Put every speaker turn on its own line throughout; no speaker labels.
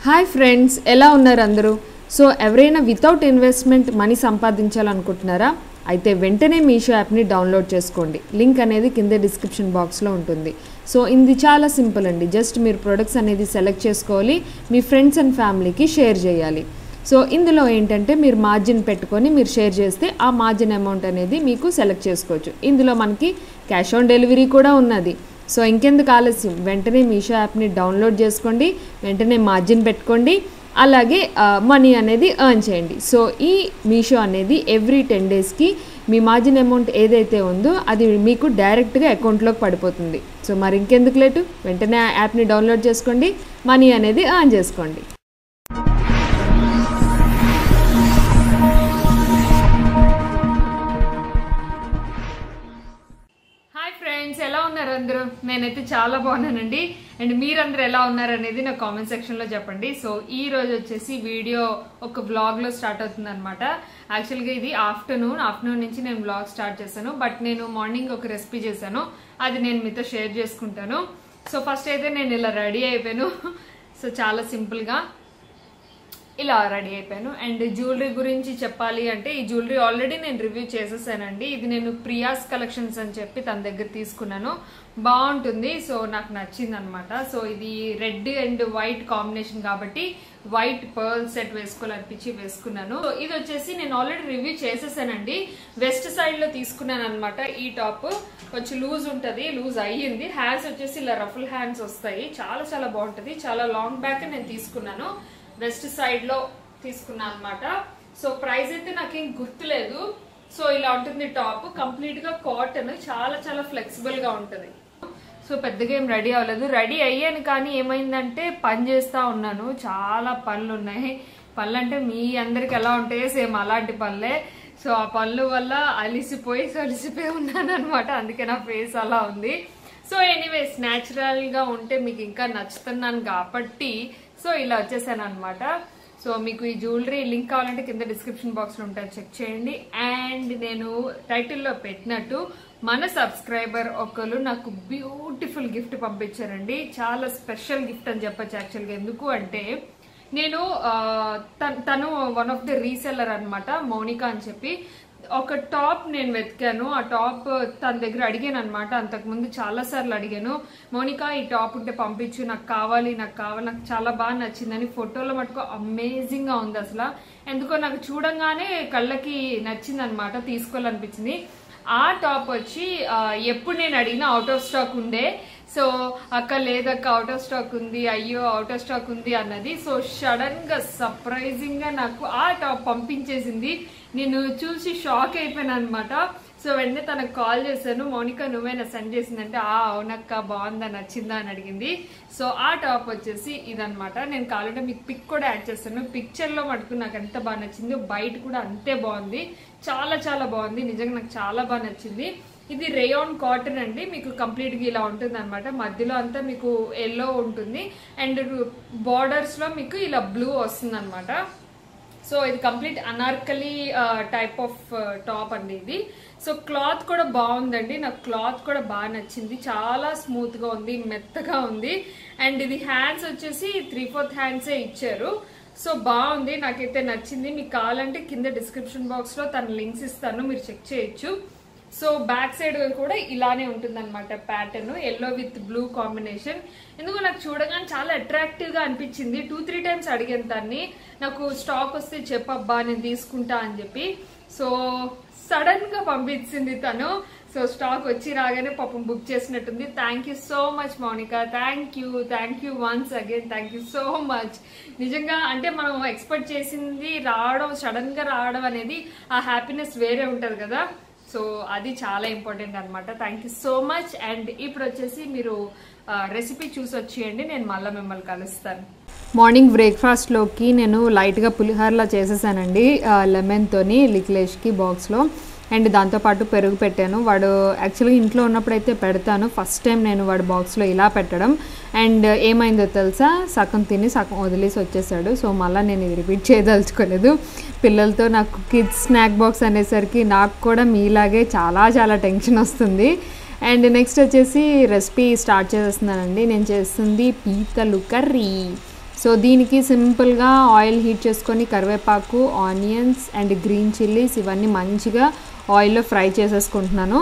hi friends ఎలా ఉన్నారు అందరూ సో ఎవరైనా వితౌట్ ఇన్వెస్ట్మెంట్ మనీ సంపాదించాలనుకుంటున్నారా అయితే వెంటనే మీషో యాప్ని డౌన్లోడ్ చేసుకోండి లింక్ అనేది కింద డిస్క్రిప్షన్ బాక్స్లో ఉంటుంది సో ఇది చాలా సింపుల్ అండి జస్ట్ మీరు ప్రొడక్ట్స్ అనేది సెలెక్ట్ చేసుకోవాలి మీ ఫ్రెండ్స్ అండ్ ఫ్యామిలీకి షేర్ చేయాలి సో ఇందులో ఏంటంటే మీరు మార్జిన్ పెట్టుకొని మీరు షేర్ చేస్తే ఆ మార్జిన్ అమౌంట్ అనేది మీకు సెలెక్ట్ చేసుకోవచ్చు ఇందులో మనకి క్యాష్ ఆన్ డెలివరీ కూడా ఉన్నది సో ఇంకెందుకు ఆలస్యం వెంటనే మీషో యాప్ని డౌన్లోడ్ చేసుకోండి వెంటనే మార్జిన్ పెట్టుకోండి అలాగే మనీ అనేది ఎర్న్ చేయండి సో ఈ మీషో అనేది ఎవ్రీ టెన్ డేస్కి మీ మార్జిన్ అమౌంట్ ఏదైతే ఉందో అది మీకు డైరెక్ట్గా అకౌంట్లోకి పడిపోతుంది సో మరి ఇంకెందుకు లేటు వెంటనే ఆ యాప్ని డౌన్లోడ్ చేసుకోండి మనీ అనేది ఎర్న్ చేసుకోండి హాయ్ ఫ్రెండ్స్ ఎలా ఉన్నారు అందరూ నేనైతే చాలా బాగున్నానండి అండ్ మీరందరూ ఎలా ఉన్నారు అనేది నా కామెంట్ సెక్షన్లో చెప్పండి సో ఈ రోజు వచ్చేసి వీడియో ఒక వ్లాగ్లో స్టార్ట్ అవుతుంది అనమాట యాక్చువల్గా ఇది ఆఫ్టర్నూన్ ఆఫ్టర్నూన్ నుంచి నేను వ్లాగ్ స్టార్ట్ చేశాను బట్ నేను మార్నింగ్ ఒక రెసిపీ చేశాను అది నేను మీతో షేర్ చేసుకుంటాను సో ఫస్ట్ అయితే నేను ఇలా రెడీ అయిపోయాను సో చాలా సింపుల్గా ఇలా రెడీ అయిపోయాను అండ్ జ్యువెలరీ గురించి చెప్పాలి అంటే ఈ జ్యువెలరీ ఆల్రెడీ నేను రివ్యూ చేసేసానండి ఇది నేను ప్రియాస్ కలెక్షన్స్ అని చెప్పి తన దగ్గర తీసుకున్నాను బాగుంటుంది సో నాకు నచ్చింది అనమాట సో ఇది రెడ్ అండ్ వైట్ కాంబినేషన్ కాబట్టి వైట్ పర్ల్ సెట్ వేసుకోవాలనిపించి వేసుకున్నాను సో ఇది వచ్చేసి నేను ఆల్రెడీ రివ్యూ చేసేసానండి వెస్ట్ సైడ్ లో తీసుకున్నాను అనమాట ఈ టాప్ కొంచెం లూజ్ ఉంటది లూజ్ అయ్యింది హ్యాండ్స్ వచ్చేసి ఇలా రఫుల్ హ్యాండ్స్ వస్తాయి చాలా చాలా బాగుంటది చాలా లాంగ్ బ్యాక్ నేను తీసుకున్నాను వెస్ట్ సైడ్ లో తీసుకున్నా అనమాట సో ప్రైస్ అయితే నాకేం గుర్తులేదు సో ఇలా ఉంటుంది టాప్ కంప్లీట్ గా కాటన్ చాలా చాలా ఫ్లెక్సిబుల్ గా ఉంటది సో పెద్దగా ఏం రెడీ అవ్వలేదు రెడీ అయ్యాను కానీ ఏమైందంటే పని చేస్తా ఉన్నాను చాలా పనులు ఉన్నాయి పనులు అంటే మీ అందరికి ఎలా ఉంటాయో సేమ్ అలాంటి పనులే సో ఆ పనుల వల్ల అలిసిపోయి సలిసిపోయి ఉన్నాను అనమాట అందుకే నా ఫేస్ అలా ఉంది సో ఎనీవేస్ న్యాచురల్ గా ఉంటే మీకు ఇంకా నచ్చుతున్నాను కాబట్టి సో ఇలా వచ్చేసాను అనమాట సో మీకు ఈ జ్యువెలరీ లింక్ కావాలంటే కింద డిస్క్రిప్షన్ బాక్స్ లో ఉంటుంది చెక్ చేయండి అండ్ నేను టైటిల్లో పెట్టినట్టు మన సబ్స్క్రైబర్ ఒకరు నాకు బ్యూటిఫుల్ గిఫ్ట్ పంపించారండి చాలా స్పెషల్ గిఫ్ట్ అని చెప్పొచ్చు యాక్చువల్గా ఎందుకు అంటే నేను తను వన్ ఆఫ్ ది రీసెల్లర్ అనమాట మౌనిక అని చెప్పి ఒక టాప్ నేను వెతికాను ఆ టాప్ తన దగ్గర అడిగాను అనమాట అంతకుముందు చాలా సార్లు అడిగాను మౌనిక ఈ టాప్ ఉంటే పంపించు నాకు కావాలి నాకు కావాలి నాకు చాలా బాగా నచ్చిందని ఫోటోలో మటుకు అమేజింగ్ గా ఉంది అసలు ఎందుకో నాకు చూడంగానే కళ్ళకి నచ్చింది అనమాట తీసుకోవాలనిపించింది ఆ టాప్ వచ్చి ఎప్పుడు నేను అడిగినా అవుట్ ఆఫ్ స్టాక్ ఉండే సో అక్క లేదక్క అవుట్ ఆఫ్ స్టాక్ ఉంది అయ్యో అవుట్ ఆఫ్ స్టాక్ ఉంది అన్నది సో సడన్ గా సర్ప్రైజింగ్ గా నాకు ఆ టాప్ పంపించేసింది నేను చూసి షాక్ అయిపోయాను అనమాట సో వెంటనే తనకు కాల్ చేశాను మౌనిక నువ్వేనా సెండ్ చేసిందంటే ఆ అవునక్క బాగుందా నచ్చిందా అని అడిగింది సో ఆ టాప్ వచ్చేసి ఇదనమాట నేను కావాలంటే మీకు పిక్ కూడా యాడ్ చేస్తాను పిక్చర్ లో మటుకు నాకు ఎంత బాగా నచ్చింది బయట కూడా అంతే బాగుంది చాలా చాలా బాగుంది నిజంగా నాకు చాలా బాగా నచ్చింది ఇది రేయాన్ కాటన్ అండి మీకు కంప్లీట్ గా ఇలా ఉంటుంది అనమాట మధ్యలో అంతా మీకు ఎల్లో ఉంటుంది అండ్ బార్డర్స్ లో మీకు ఇలా బ్లూ వస్తుంది అనమాట సో ఇది complete Anarkali type of top అండి ఇది సో క్లాత్ కూడా బాగుందండి నాకు క్లాత్ కూడా బాగా నచ్చింది చాలా స్మూత్ గా ఉంది మెత్తగా ఉంది అండ్ ఇది హ్యాండ్స్ వచ్చేసి త్రీ ఫోర్త్ హ్యాండ్సే ఇచ్చారు సో బాగుంది నాకైతే నచ్చింది మీకు కావాలంటే కింద డిస్క్రిప్షన్ బాక్స్ లో తన లింక్స్ ఇస్తాను మీరు చెక్ చేయొచ్చు సో బ్యాక్ సైడ్ కూడా ఇలానే ఉంటుంది అనమాట pattern yellow with blue combination ఎందుకు నాకు చూడగానే చాలా అట్రాక్టివ్ గా అనిపించింది టూ త్రీ టైమ్స్ అడిగాను దాన్ని నాకు స్టాక్ వస్తే చెప్పబ్బా నేను తీసుకుంటా అని చెప్పి సో సడన్ గా పంపించింది తను సో స్టాక్ వచ్చి రాగానే పాపం బుక్ చేసినట్టుంది thank you so much Mounika thank you thank you once again thank you so much నిజంగా అంటే మనం ఎక్స్పెక్ట్ చేసింది రావడం సడన్ గా రావడం అనేది ఆ హ్యాపీనెస్ వేరే ఉంటది కదా సో అది చాలా ఇంపార్టెంట్ అనమాట thank you so much and ఇప్పుడు వచ్చేసి మీరు రెసిపీ చూసి వచ్చేయండి నేను మళ్ళీ మిమ్మల్ని కలుస్తాను మార్నింగ్ బ్రేక్ఫాస్ట్లోకి నేను లైట్గా పులిహోరలా చేసేసానండి లెమన్తోని లిక్లేష్కి బాక్స్లో అండ్ దాంతోపాటు పెరుగు పెట్టాను వాడు యాక్చువల్గా ఇంట్లో ఉన్నప్పుడైతే పెడతాను ఫస్ట్ టైం నేను వాడు బాక్స్లో ఇలా పెట్టడం అండ్ ఏమైందో తెలుసా సగం తిని సగం వదిలేసి వచ్చేసాడు సో మళ్ళీ నేను ఇది రిపీట్ చేయదలుచుకోలేదు పిల్లలతో నాకు కిడ్స్ స్నాక్ బాక్స్ అనేసరికి నాకు కూడా మీలాగే చాలా చాలా టెన్షన్ వస్తుంది అండ్ నెక్స్ట్ వచ్చేసి రెసిపీ స్టార్ట్ చేసేస్తున్నానండి నేను చేస్తుంది పీతలు కర్రీ సో దీనికి సింపుల్గా ఆయిల్ హీట్ చేసుకొని కరివేపాకు ఆనియన్స్ అండ్ గ్రీన్ చిల్లీస్ ఇవన్నీ మంచిగా ఆయిల్లో ఫ్రై చేసేసుకుంటున్నాను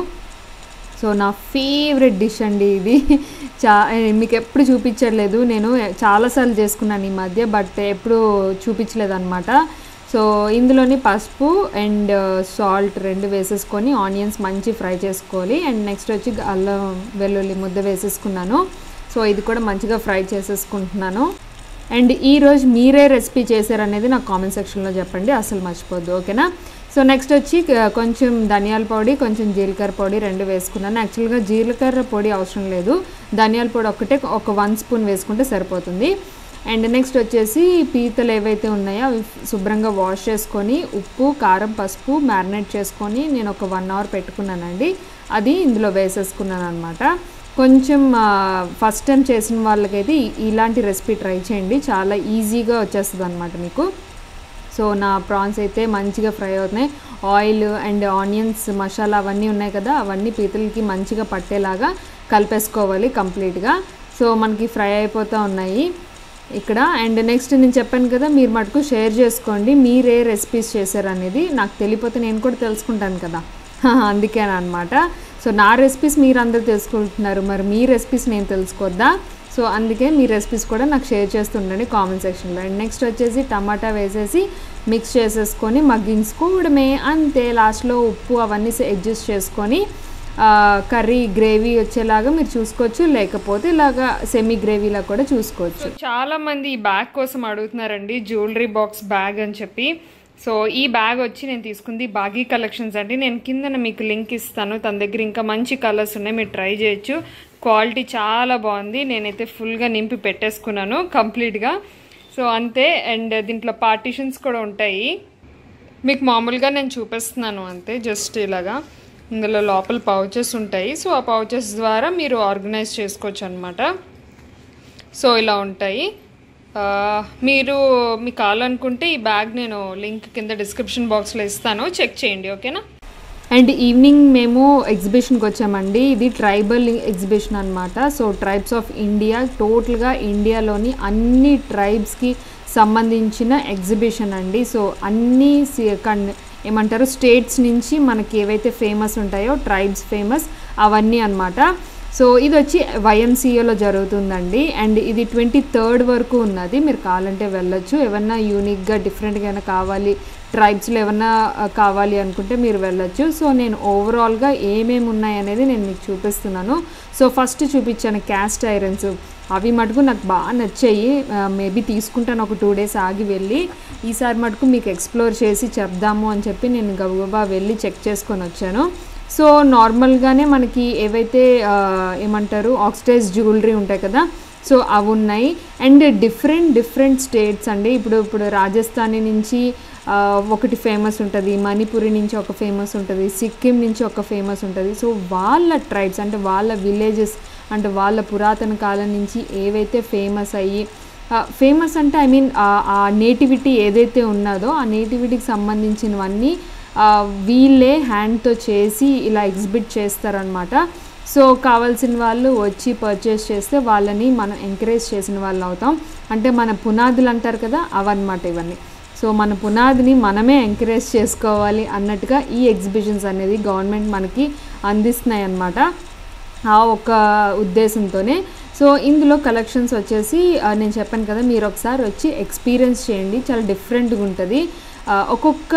సో నా ఫేవరెట్ డిష్ అండి ఇది చా మీకు ఎప్పుడు చూపించట్లేదు నేను చాలాసార్లు చేసుకున్నాను ఈ మధ్య బట్ ఎప్పుడు చూపించలేదు అనమాట సో ఇందులోని పసుపు అండ్ సాల్ట్ రెండు వేసేసుకొని ఆనియన్స్ మంచి ఫ్రై చేసుకోవాలి అండ్ నెక్స్ట్ వచ్చి అల్లం వెల్లుల్లి ముద్ద వేసేసుకున్నాను సో ఇది కూడా మంచిగా ఫ్రై చేసేసుకుంటున్నాను అండ్ ఈరోజు మీరే రెసిపీ చేశారనేది నాకు కామెంట్ సెక్షన్లో చెప్పండి అసలు మర్చిపోద్దు ఓకేనా సో నెక్స్ట్ వచ్చి క- కొంచెం ధనియాల పొడి కొంచెం జీలకర్ర పొడి రెండు వేసుకున్నాను యాక్చువల్గా జీలకర్ర పొడి అవసరం లేదు ధనియాల పొడి ఒక్కటే ఒక వన్ స్పూన్ వేసుకుంటే సరిపోతుంది అండ్ నెక్స్ట్ వచ్చేసి పీతలు ఏవైతే ఉన్నాయో అవి ఫుబ్రంగా వాష్ చేసుకొని ఉప్పు కారం పసుపు మ్యారినేట్ చేసుకొని నేను ఒక వన్ అవర్ పెట్టుకున్నానండి అది ఇందులో వేసేసుకున్నాను అనమాట కొంచెం ఫస్ట్ టైం చేసిన వాళ్ళకైతే ఈ- ఇలాంటి రెసిపీ ట్రై చేయండి చాలా ఈజీగా వచ్చేస్తుంది అనమాట మీకు సో నా ప్రాన్స్ అయితే మంచిగా ఫ్రై అవుతున్నాయి ఆయిల్ అండ్ ఆనియన్స్ మసాలా అవన్నీ ఉన్నాయి కదా అవన్నీ పీతలకి మంచిగా పట్టేలాగా కలిపేసుకోవాలి కంప్లీట్గా సో మనకి ఫ్రై అయిపోతూ ఉన్నాయి ఇక్కడ అండ్ నెక్స్ట్ నేను చెప్పాను కదా మీరు మటుకు షేర్ చేసుకోండి మీరు ఏ రెసిపీస్ చేశారు అనేది నాకు తెలియపోతే నేను కూడా తెలుసుకుంటాను కదా అందుకే అనమాట సో నా రెసిపీస్ మీరు అందరూ తెలుసుకుంటున్నారు మరి మీ రెసిపీస్ నేను తెలుసుకోవద్దా సో అందుకే మీ రెసిపీస్ కూడా నాకు షేర్ చేస్తుండండి కామెంట్ సెక్షన్లో అండ్ నెక్స్ట్ వచ్చేసి టమాటా వేసేసి మిక్స్ చేసేసుకొని మగ్గించుకోవడమే అంతే లాస్ట్లో ఉప్పు అవన్నీ అడ్జస్ట్ చేసుకొని ఆ, కర్రీ గ్రేవీ వచ్చేలాగా మీరు చూసుకోవచ్చు లేకపోతే ఇలాగా సెమీ గ్రేవీలా కూడా చూసుకోవచ్చు చాలా మంది ఈ బ్యాగ్ కోసం అడుగుతున్నారండి జ్యువెలరీ బాక్స్ బ్యాగ్ అని చెప్పి సో ఈ బ్యాగ్ వచ్చి నేను తీసుకుంది బాగీ కలెక్షన్స్ అండి నేను కిందన మీకు లింక్ ఇస్తాను తన దగ్గర ఇంకా మంచి కలర్స్ ఉన్నాయి మీరు ట్రై చేయొచ్చు క్వాలిటీ చాలా బాగుంది నేనైతే ఫుల్గా నింపి పెట్టేసుకున్నాను కంప్లీట్గా సో అంతే అండ్ దీంట్లో పార్టీషన్స్ కూడా ఉంటాయి మీకు మామూలుగా నేను చూపిస్తున్నాను అంతే జస్ట్ ఇలాగా ఇందులో లోపల పౌచెస్ ఉంటాయి సో ఆ పౌచెస్ ద్వారా మీరు ఆర్గనైజ్ చేసుకోవచ్చు అనమాట సో ఇలా ఉంటాయి ఆ, మీరు మీకు కావాలనుకుంటే ఈ బ్యాగ్ నేను లింక్ కింద డిస్క్రిప్షన్ బాక్స్లో ఇస్తాను చెక్ చేయండి ఓకేనా అండ్ ఈవినింగ్ మేము ఎగ్జిబిషన్కి వచ్చామండి ఇది ట్రైబల్ ఎగ్జిబిషన్ అనమాట సో ట్రైబ్స్ ఆఫ్ ఇండియా టోటల్గా ఇండియాలోని అన్ని ట్రైబ్స్కి సంబంధించిన ఎగ్జిబిషన్ అండి సో అన్ని సి- కన్ ఏమంటారు స్టేట్స్ నుంచి మనకి ఏవైతే ఫేమస్ ఉంటాయో ట్రైబ్స్ ఫేమస్ అవన్నీ అన్నమాట సో ఇది వచ్చి వైఎంసీఏలో జరుగుతుందండి అండ్ ఇది ట్వంటీ థర్డ్ వరకు ఉన్నది మీరు కావాలంటే వెళ్ళొచ్చు ఏమన్నా యూనిక్గా డిఫరెంట్గా ఏమైనా కావాలి ట్రైబ్స్లో ఏమన్నా ఆ, కావాలి అనుకుంటే మీరు వెళ్ళొచ్చు సో నేను ఓవరాల్గా ఏమేమి ఉన్నాయి అనేది నేను మీకు చూపిస్తున్నాను సో ఫస్ట్ చూపించాను క్యాస్ట్ ఐరన్స్ అవి మటుకు నాకు బాగా నచ్చాయి మేబీ తీసుకుంటాను ఒక టూ డేస్ ఆగి వెళ్ళి ఈసారి మటుకు మీకు ఎక్స్ప్లోర్ చేసి చెప్దాము అని చెప్పి నేను గబగబా వెళ్ళి చెక్ చేసుకొని వచ్చాను సో నార్మల్గానే మనకి ఏవైతే ఆ, ఏమంటారు ఆక్సిడైజ్ జ్యువెలరీ ఉంటాయి కదా సో అవి ఉన్నాయి అండ్ డిఫరెంట్ డిఫరెంట్ స్టేట్స్ అండి ఇప్పుడు ఇప్పుడు రాజస్థానీ నుంచి ఆ, ఒకటి ఫేమస్ ఉంటుంది మణిపురి నుంచి ఒక ఫేమస్ ఉంటుంది సిక్కిం నుంచి ఒక ఫేమస్ ఉంటుంది సో వాళ్ళ ట్రైబ్స్ అంటే వాళ్ళ విలేజెస్ అంటే వాళ్ళ పురాతన కాలం నుంచి ఏవైతే ఫేమస్ అయ్యి ఫేమస్ అంటే ఐ మీన్ ఆ నేటివిటీ ఏదైతే ఉన్నదో ఆ నేటివిటీకి సంబంధించినవన్నీ ఆ, వీళ్ళే హ్యాండ్తో చేసి ఇలా ఎగ్జిబిట్ చేస్తారనమాట సో కావాల్సిన వాళ్ళు వచ్చి పర్చేస్ చేస్తే వాళ్ళని మనం ఎంకరేజ్ చేసిన వాళ్ళు అవుతాం అంటే మన పునాదులు అంటారు కదా అవన్నమాట ఇవన్నీ సో మన పునాదిని మనమే ఎంకరేజ్ చేసుకోవాలి అన్నట్టుగా ఈ ఎగ్జిబిషన్స్ అనేది గవర్నమెంట్ మనకి అందిస్తున్నాయి అన్నమాట ఆ ఒక ఉద్దేశంతోనే సో ఇందులో కలెక్షన్స్ వచ్చేసి ఆ, నేను చెప్పాను కదా మీరు ఒకసారి వచ్చి ఎక్స్పీరియన్స్ చేయండి చాలా డిఫరెంట్గా ఉంటుంది ఆ, ఒక్కొక్క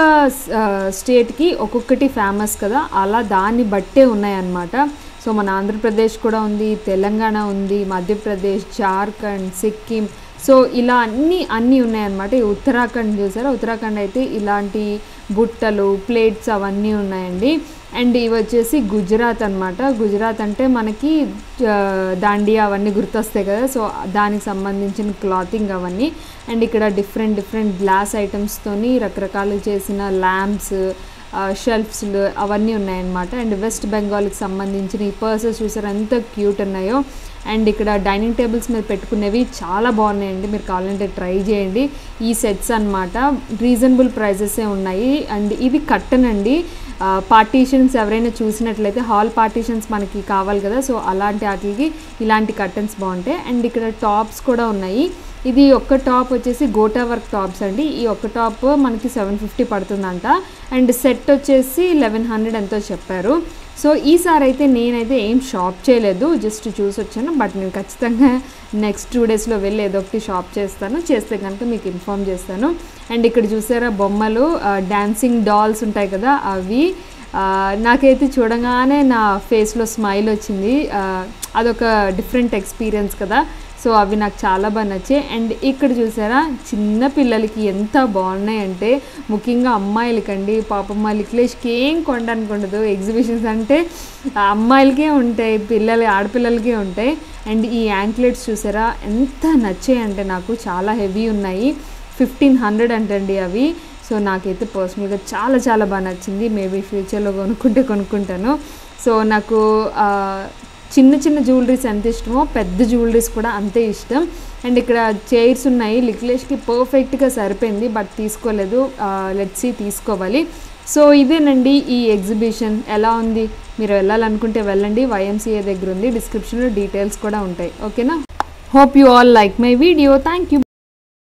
స్టేట్కి ఒక్కొక్కటి ఫేమస్ కదా అలా దాన్ని బట్టే ఉన్నాయన్నమాట సో మన ఆంధ్రప్రదేశ్ కూడా ఉంది తెలంగాణ ఉంది మధ్యప్రదేశ్ జార్ఖండ్ సిక్కిం సో ఇలా అన్నీ అన్నీ ఉన్నాయన్నమాట ఈ ఉత్తరాఖండ్ చూసారా ఉత్తరాఖండ్ అయితే ఇలాంటి బుట్టలు ప్లేట్స్ అవన్నీ ఉన్నాయండి అండ్ ఇవి వచ్చేసి గుజరాత్ అన్నమాట గుజరాత్ అంటే మనకి ఆ, దాండియా అవన్నీ గుర్తొస్తాయి కదా సో దానికి సంబంధించిన క్లాతింగ్ అవన్నీ అండ్ ఇక్కడ డిఫరెంట్ డిఫరెంట్ గ్లాస్ ఐటమ్స్తోని రకరకాలు చేసిన ల్యాంప్స్ షెల్ఫ్స్ అవన్నీ ఉన్నాయన్నమాట అండ్ వెస్ట్ బెంగాల్కి సంబంధించిన ఈ పర్సెస్ చూసారు ఎంత క్యూట్ ఉన్నాయో అండ్ ఇక్కడ డైనింగ్ టేబుల్స్ మీద పెట్టుకునేవి చాలా బాగున్నాయండి మీరు కావాలంటే ట్రై చేయండి ఈ సెట్స్ అన్నమాట రీజనబుల్ ప్రైజెసే ఉన్నాయి అండ్ ఇది కట్టనండి పార్టీషన్స్ ఎవరైనా చూసినట్లయితే హాల్ పార్టీషన్స్ మనకి కావాలి కదా సో అలాంటి వాటికి ఇలాంటి కర్టన్స్ బాగుంటాయి అండ్ ఇక్కడ టాప్స్ కూడా ఉన్నాయి ఇది ఒక్క టాప్ వచ్చేసి గోటా వర్క్ టాప్స్ అండి ఈ ఒక్క టాప్ మనకి సెవెన్ ఫిఫ్టీ పడుతుందంట అండ్ సెట్ వచ్చేసి లెవెన్ హండ్రెడ్ ఎంతో చెప్పారు సో ఈసారి అయితే నేనైతే ఏం షాప్ చేయలేదు జస్ట్ చూసి వచ్చాను బట్ నేను ఖచ్చితంగా నెక్స్ట్ టూ డేస్లో వెళ్ళి ఏదో ఒకటి షాప్ చేస్తాను చేస్తే కనుక మీకు ఇన్ఫామ్ చేస్తాను అండ్ ఇక్కడ చూసారా బొమ్మలు డాన్సింగ్ డాల్స్ ఉంటాయి కదా అవి ఆ, నాకైతే చూడగానే నా ఫేస్లో స్మైల్ వచ్చింది ఆ, అదొక డిఫరెంట్ ఎక్స్పీరియన్స్ కదా సో అవి నాకు చాలా బాగా నచ్చాయి అండ్ ఇక్కడ చూసారా చిన్న పిల్లలకి ఎంత బాగున్నాయి అంటే ముఖ్యంగా అమ్మాయిలకండి పాపం మా లిక్లేష్కి ఏం కొనడానికి ఉండదు ఎగ్జిబిషన్స్ అంటే ఆ అమ్మాయిలకే ఉంటాయి పిల్లలు ఆడపిల్లలకే ఉంటాయి అండ్ ఈ యాంక్లెట్స్ చూసారా ఎంత నచ్చాయి అంటే నాకు చాలా హెవీ ఉన్నాయి ఫిఫ్టీన్ హండ్రెడ్ అంటండి అవి సో నాకైతే పర్సనల్గా చాలా చాలా బాగా నచ్చింది మేబీ ఫ్యూచర్లో కొనుక్కుంటే కొనుక్కుంటాను సో నాకు ఆ, చిన్న చిన్న జ్యువెలరీస్ ఎంత ఇష్టమో పెద్ద జ్యువెలరీస్ కూడా అంతే ఇష్టం అండ్ ఇక్కడ చైర్స్ ఉన్నాయి లిక్లేష్కి పర్ఫెక్ట్గా సరిపోయింది బట్ తీసుకోలేదు లెట్సీ తీసుకోవాలి సో ఇదేనండి ఈ ఎగ్జిబిషన్ ఎలా ఉంది మీరు వెళ్ళాలనుకుంటే వెళ్ళండి వైఎంసీఏ దగ్గర ఉంది డిస్క్రిప్షన్లో డీటెయిల్స్ కూడా ఉంటాయి ఓకేనా hope you all like my video thank you